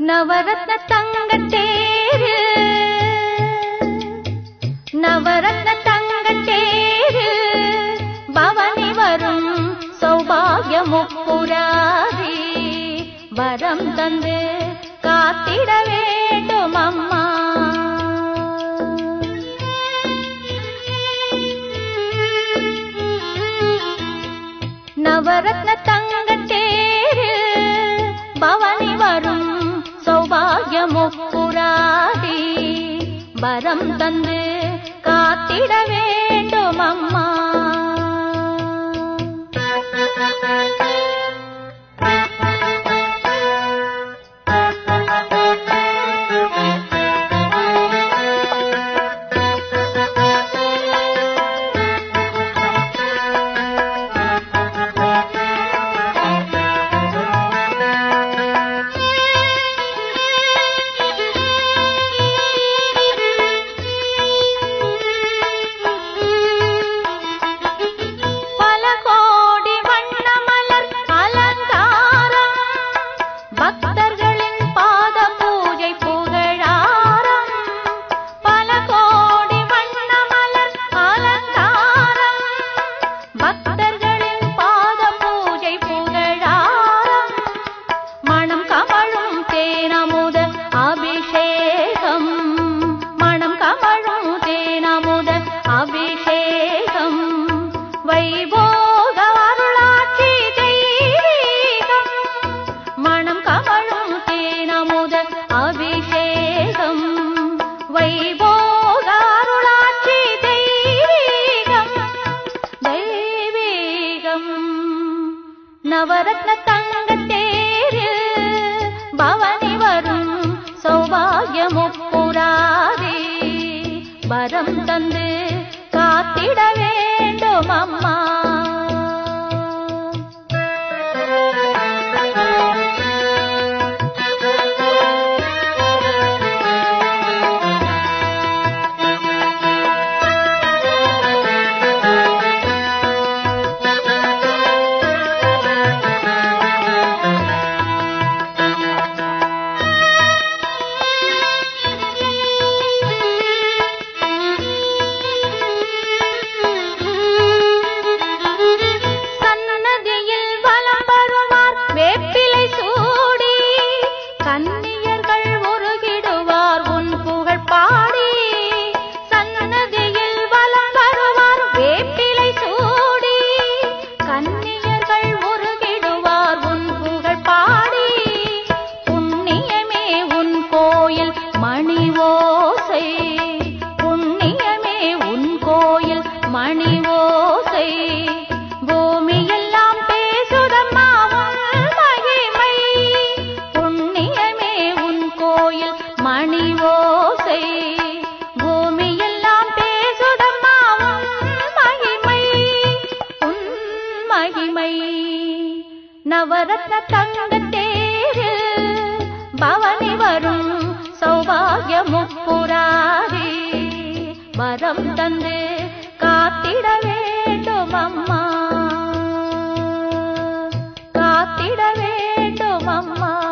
நவரத்ன தங்கத்தேரு நவரத்ன தங்கத்தேரு பவனி வரும் சௌபாகிய முப்புராதி வரம் தந்து காத்திட வேண்டும் அம்மா நவரத்ன தங்கத்தேரு பவனி வரும் சௌபாகிய முப்புராதி வரம் தந்து காத்திட வேண்டும் அம்மா பல கோடி வண்ணமலர் அலங்காரம் பக்தர்களின் பாத பூஜை புகழாரம் பல கோடி வண்ணமலர் அலங்காரம் பக்தர்களின் பாத பூஜை புகழாரம் மணம் கமழும் தேனமுத அபிஷேகம் மணம் கமழும் தேனமுத அபிஷேகம் வைபோக அருளாட்சி தெய்வீகம் மணம் கமழும் தேனமுத அபிஷேகம் வைபோக அருளாட்சி தெய்வீகம் தெய்வீகம் நவரத்ன தங்கத்தேரு பவனி வரும் சௌபாகிய முப்புராதி வரம் தந்து காத்திட வேண்டும் அம்மா சன்னதியில் வலம் வருவார் வேப்பிலை சூடி கன்னியர்கள் உருகிடுவார் உன் புகழ் பாடி சன்னதியில் வலம் வருவார் வேப்பிலை சூடி கன்னியர்கள் உருகிடுவார் உன் புகழ் பாடி புண்ணியமே உன் கோயில் மணி ஓசை புண்ணியமே உன் கோயில் மணி ஓசை பூமியெல்லாம் பேசுதம்மா உன் மகிமை புண்ணியமே உன் கோயில் மணி ஓசை பூமியெல்லாம் பேசுதம்மா உன் மகிமை உன் மகிமை நவரத்ன தங்கத்தேரு பவனி வரும் சௌபாகிய முப்புராதி வரம் தந்து காத்திட வேண்டும் அம்மா காத்திட வேண்டும் அம்மா